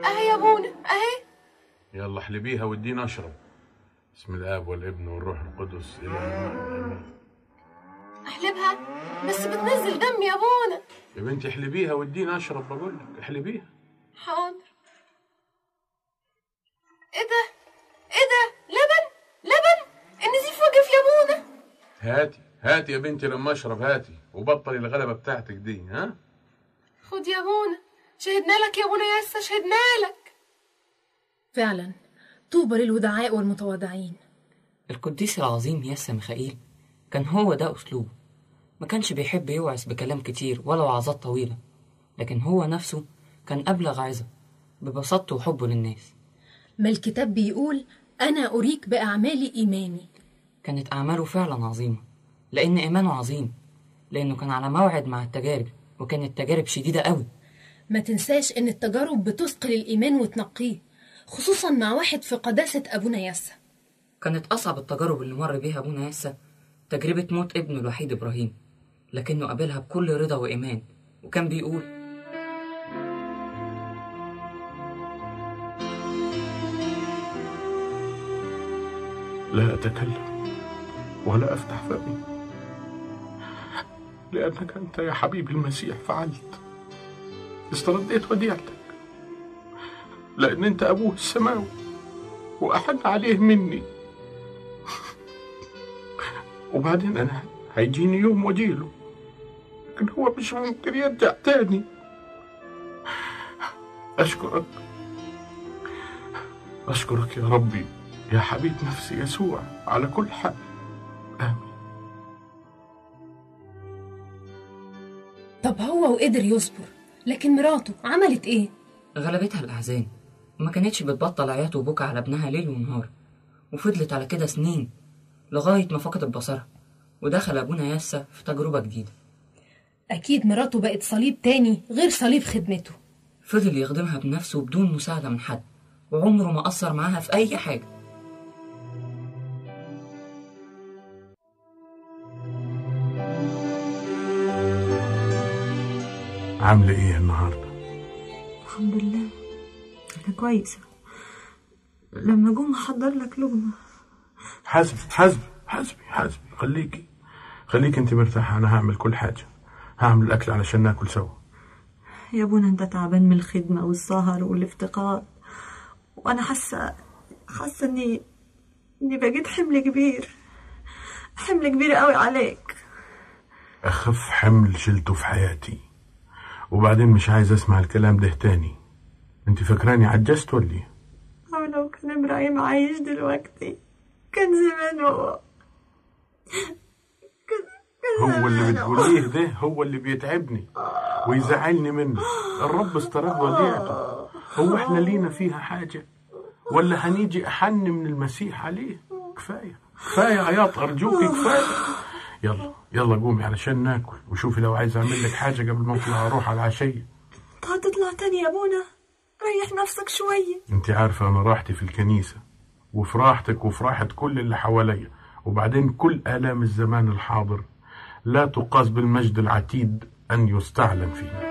اهي يا ابونا اهي يلا احلبيها وادينا اشرب بسم الاب والابن والروح القدس الى الآن. احلبها بس بتنزل دم يا ابونا يا بنتي احلبيها وادينا اشرب بقول لك احلبيها حاضر ايه ده ايه ده لبن لبن النزيف وقف يا ابونا هاتي هاتي يا بنتي لما اشرب هاتي وبطلي الغلبه بتاعتك دي ها خد يا ابونا شهدنا لك يا ابونا ياسا شهدنا لك فعلا طوبى للودعاء والمتواضعين القديس العظيم ياسا ميخائيل كان هو ده أسلوبه ما كانش بيحب يوعظ بكلام كتير ولا وعظات طويلة لكن هو نفسه كان أبلغ عظة ببساطته وحبه للناس ما الكتاب بيقول أنا أريك بأعمال إيماني كانت أعماله فعلا عظيمة لأن إيمانه عظيم لأنه كان على موعد مع التجارب وكانت تجارب شديدة قوي ما تنساش إن التجارب بتثقل الإيمان وتنقيه خصوصا مع واحد في قداسة أبونا ياسا كانت أصعب التجارب اللي مر بيها أبونا ياسا تجربة موت ابنه الوحيد إبراهيم لكنه قابلها بكل رضا وإيمان وكان بيقول لا اتكلم ولا افتح فمي لانك انت يا حبيبي المسيح فعلت استرديت وديعتك لان انت ابوه السماوي واحن عليه مني وبعدين انا هيجيني يوم واجيله لكن هو مش ممكن يرجع تاني اشكرك اشكرك يا ربي يا حبيب نفسي يسوع على كل حال امين طب هو وقدر يصبر لكن مراته عملت إيه؟ غلبتها الأحزان وما كانتش بتبطل عياط وبكى على ابنها ليل ونهار وفضلت على كده سنين لغاية ما فقدت بصرها ودخل أبونا ياسا في تجربة جديدة أكيد مراته بقت صليب تاني غير صليب خدمته فضل يخدمها بنفسه بدون مساعدة من حد وعمره ما قصر معاها في أي حاجة عامله ايه النهارده الحمد لله أنا كويسة لما جم أحضر لك لقمة حاسبي حاسبي حاسبي حاسبي خليكي خليكي انت مرتاحه انا هعمل كل حاجه هعمل الاكل علشان ناكل سوا يا ابونا أنت تعبان من الخدمة والسهر والافتقاد وأنا حاسة حاسة إني إني بقيت حمل كبير حمل كبير قوي عليك اخف حمل شلته في حياتي وبعدين مش عايز اسمع الكلام ده تاني انت فاكراني عجزت ولا ايه أو لو كان إبراهيم عايش دلوقتي كان زمان هو كان كان هو اللي زمان بتقوليه ده هو اللي بيتعبني ويزعلني منه الرب استرد وديعته هو احنا لينا فيها حاجة ولا هنيجي أحن من المسيح عليه كفاية كفاية عياط أرجوكي كفاية يلا يلا قومي علشان ناكل وشوفي لو عايز أعمل لك حاجة قبل ما أطلع أروح على العشية أنت هتطلع تاني يا أبونا ريح نفسك شوية انت عارفة أنا راحتي في الكنيسة وفي راحتك وفي راحة كل اللي حواليا وبعدين كل آلام الزمان الحاضر لا تقاس بالمجد العتيد أن يستعلم فيه